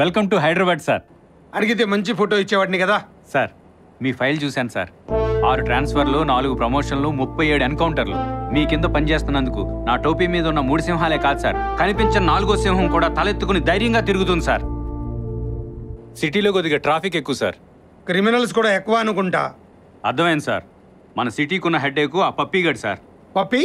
Welcome to Hyderabad sir అడిగితే మంచి photo ఇచ్చేవాడిని కదా సార్ మీ ఫైల్ చూశాను సార్ ఆరు ట్రాన్స్ఫర్లు నాలుగు ప్రమోషన్లు ముప్పై ఏడు ఎన్కౌంటర్లు మీ కింద పనిచేస్తున్నందుకు నా టోపీ మీద ఉన్న మూడు సింహాలే కాదు సార్ కనిపించిన నాలుగో సింహం కూడా తలెత్తుకుని ధైర్యంగా తిరుగుతుంది సార్ సిటీలో కొద్దిగా ట్రాఫిక్ ఎక్కువ సార్ క్రిమినల్స్ కూడా ఎక్కువ అనుకుంటా అర్థమైంది సార్ మన సిటీకి ఉన్న హెడ్ ఎక్కువ ఆ పప్పీగడ్ సార్ పప్పి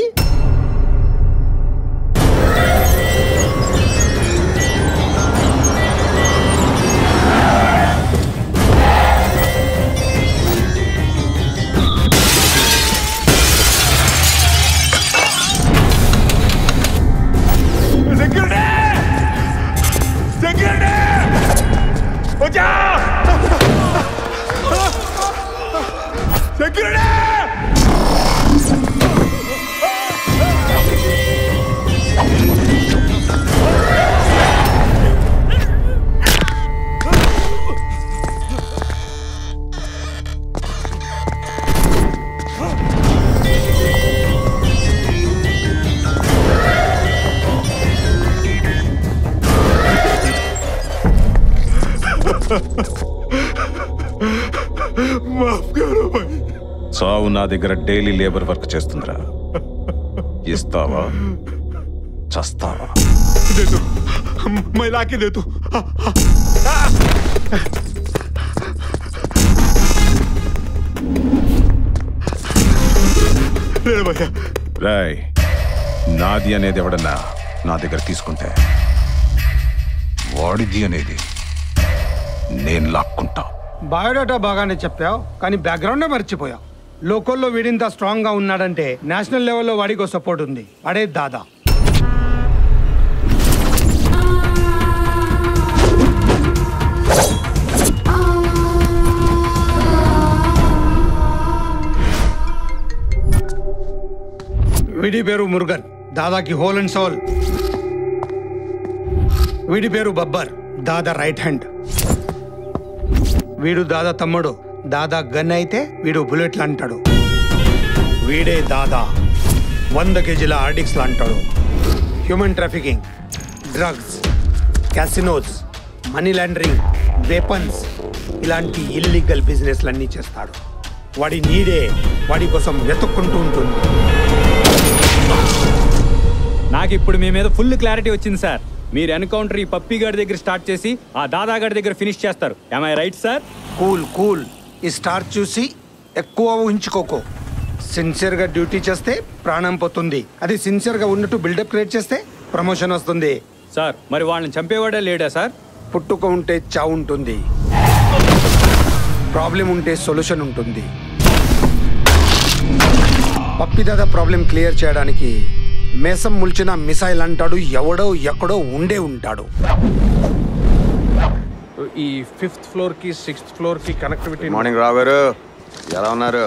సావు నా దగ్గర డైలీ లేబర్ వర్క్ చేస్తుందిరా ఇస్తావా చస్తావా मैं ला के दे तू భయ్యా రాయ్ నాది అనేది ఎవడన్నా నా దగ్గర తీసుకుంటే వాడిది అనేది నేను లాక్కుంటా బయోడాటా బాగానే చెప్పావు కానీ బ్యాక్గ్రౌండే మర్చిపోయావు లోకల్లో వీడింత స్ట్రాంగ్ గా ఉన్నాడంటే నేషనల్ లెవెల్లో వాడికి సపోర్ట్ ఉంది అడే దాదా వీడి పేరు మురుగన్ దాదాకి హోల్ అండ్ సోల్ వీడి పేరు బబ్బర్ దాదా రైట్ హ్యాండ్ వీడు దాదా తమ్ముడు దాదా గన్ అయితే వీడు బుల్లెట్లు అంటాడు వీడే దాదా వంద కేజీల ఆర్డిక్స్లు అంటాడు human trafficking drugs casinos money laundering weapons ఇలాంటి ఇల్లీగల్ బిజినెస్లన్నీ చేస్తాడు వాడి నీడే వాడి కోసం వెతుక్కుంటూ ఉంటుంది నాకు ఇప్పుడు మీ మీద ఫుల్ క్లారిటీ వచ్చింది సార్ మీరు ఎన్కౌంటర్ ఈ పప్పీ గారి దగ్గర స్టార్ట్ చేసి ఆ దాదా గారి దగ్గర ఫినిష్ చేస్తారు I right sir cool cool ఈ స్టార్ చూసి ఎక్కువ ఊహించుకోకో సిన్సియర్గా డ్యూటీ చేస్తే ప్రాణం పోతుంది అది సిన్సియర్గా ఉన్నట్టు బిల్డప్ క్రియేట్ చేస్తే ప్రమోషన్ వస్తుంది సార్ మరి వాళ్ళని చంపేవాడే లేడా సార్ పుట్టుక ఉంటే చావు ఉంటుంది ప్రాబ్లం ఉంటే సొల్యూషన్ ఉంటుంది పప్పిదాద ప్రాబ్లం క్లియర్ చేయడానికి మేసం ముల్చిన మిసైల్ అంటాడు ఎవడో ఎక్కడో ఉండే ఉంటాడు ఈ ఫిఫ్త్ ఫ్లోర్ కి సిక్స్త్ ఫ్లోర్ కి కనెక్టివిటీ మార్నింగ్ రావు గారు ఎలా ఉన్నారు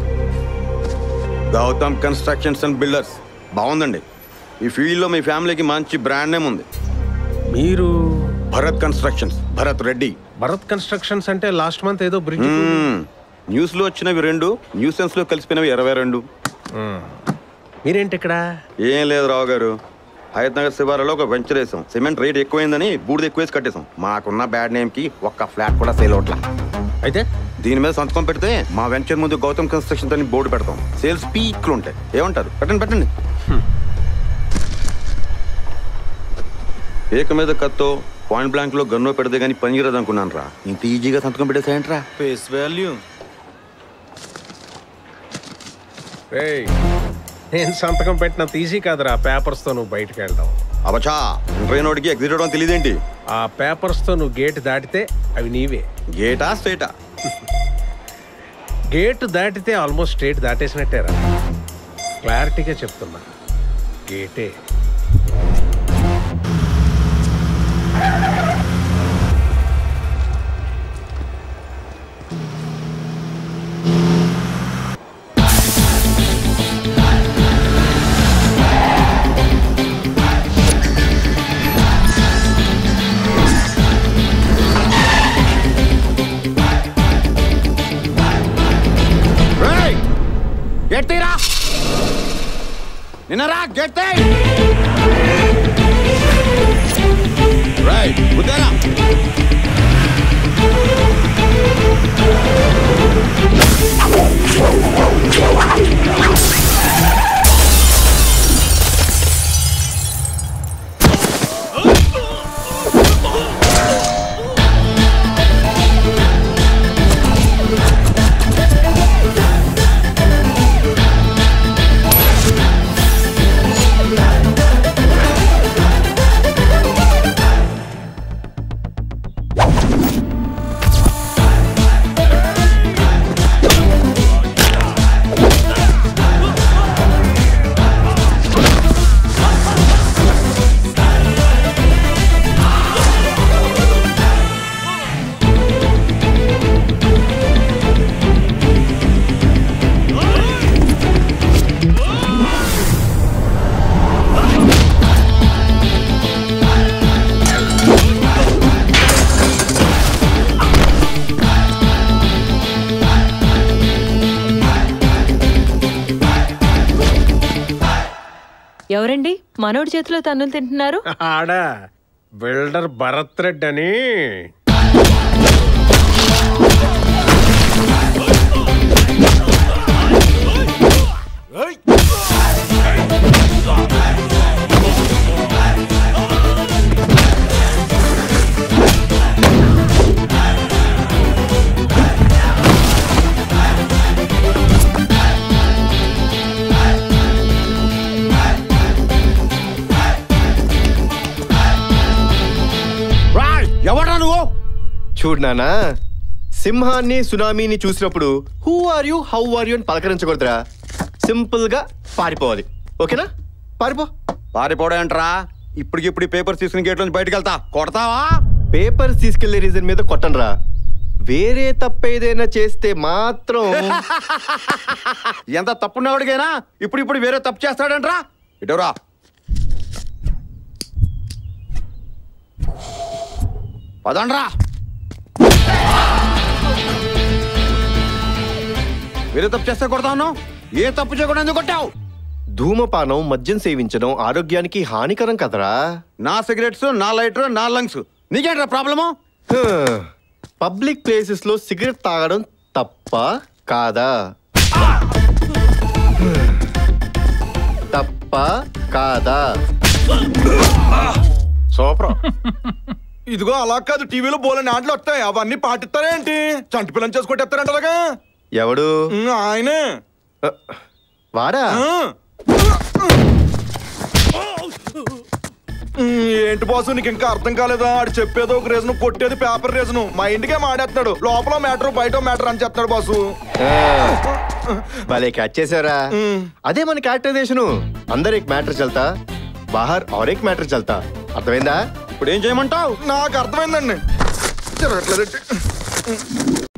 గౌతమ్ కన్స్ట్రక్షన్స్ అండ్ బిల్డర్స్ బాగుందండి ఈ ఫీల్డ్లో మీ ఫ్యామిలీకి మంచి బ్రాండ్ నేమ్ ఉంది మీరు భరత్ కన్స్ట్రక్షన్స్ భరత్ రెడ్డి భరత్ కన్స్ట్రక్షన్స్ అంటే లాస్ట్ మంత్ ఏదో బ్రిడ్జ్ మ్మ్. న్యూస్లో వచ్చినవి రెండు న్యూసెన్స్లో కలిసిపోయినవి ఇరవై రెండు మీరేంటి ఇక్కడ ఏం లేదు రావు గారు హయత్ నగర్ శివారులో ఒక వెంచర్ వేసాం సిమెంట్ రేట్ ఎక్కువైందని బూడిద ఎక్కువ వేసి కట్టేసాం మాకున్న బ్యాడ్ నేమ్ కి ఒక్క ఫ్లాట్ కూడా సేల్ అవట్లా అయితే దీని మీద సంతకం పెడితే మా వెంచర్ ముందు గౌతమ్ కన్స్ట్రక్షన్ అని బోర్డు పెడతాం సేల్స్ పీక్లు ఉంటాయి ఏమంటారు పెట్టండి పెట్టండి ఏక మీద కత్తో పాయింట్ బ్లాంక్ లో గన్నో పెడితే గానీ పనికిరదు అనుకున్నాను రా ఇంత ఈజీగా సంతకం పెట్టేసాయంట్రా ఫేస్ వాల్యూ ఏయ్, నేను సంతకం పెట్టినంత ఈజీ కాదురా పేపర్స్ తో నువ్వు బయటకు వెళ్ళడం అవచా ఇంటర్ నోటికి ఎగ్జిట్ అవడం తెలియదేంటి ఆ పేపర్స్ తో నువ్వు గేట్ దాటితే అవి నీవే గేటా స్టేటా గేట్ దాటితే ఆల్మోస్ట్ స్టేట్ దాటేసినట్టేరా క్లారిటీగా చెప్తున్నా గేటే గేట్ తీరా నిన్నరా గేట్ తీ రైట్ గుద్దారా ఎవరండి మనోడి చేతిలో తన్నులు తింటున్నారు ఆడ బిల్డర్ భరత్ రెడ్డి అని ఎవడా నువ్వు చూడు నానా సింహాన్ని సునామీని చూసినప్పుడు who are you how are you అని పలకరించకూడదురా సింపుల్ గా పారిపోవాలి ఓకేనా పారిపో పారిపోవడంట్రా ఇప్పటికిప్పుడు ఈ పేపర్స్ తీసుకుని గేట్ నుంచి బయటకు వెళ్తా కొడతావా పేపర్స్ తీసుకెళ్లే రీజన్ మీద కొట్టనరా వేరే తప్పేదైనా చేస్తే మాత్రం ఎంత తప్పున్నవాడికైనా ఇప్పుడు ఇప్పుడు వేరే తప్పు చేస్తాడంట్రా ఇటవరా పదండ్రా వేరే తప్పు చేస్తే కొడతా ఉన్నావు ఏ తప్పు చేయకుండా ఎందుకు కొట్టావు ధూమపానం మద్యం సేవించడం ఆరోగ్యానికి హానికరం కదరా నా సిగరెట్స్ నా లైటర్ నా లంగ్స్ నీకేంట్రా ప్రాబ్లము పబ్లిక్ ప్లేసెస్ లో సిగరెట్ తాగడం తప్ప కాదా తప్ప కాదా సూపర్ ఇదిగో అలా కాదు టీవీలో బోలని ఆటలు వస్తాయి అవన్నీ పాటిస్తారేంటి చంటి పిల్లని చేసుకొట్టేస్తారంటారుగా ఎవడు ఉమ్, ఆయనే ఆ, వాడా ఆ. ఉమ్, ఏంటి బాసు నీకు ఇంకా అర్థం కాలేదా ఆడు చెప్పేది ఒక రీజన్ కొట్టేది పేపర్ రీజన్ మా ఇంటికే మాడేస్తున్నాడు లోపల మ్యాటర్ బయట మ్యాటర్ అని చెప్తాడు బాసు ఆ, భలే క్యాచ్ చేసారా ఉమ్. అదే మన క్యారెక్టరైజేషన్ అందరు एक मैटर चलता बाहर और एक मैटर चलता అర్థమైందా ఇప్పుడు ఏం చేయమంటావు నాకు అర్థమైందండి జరగట్లేదండి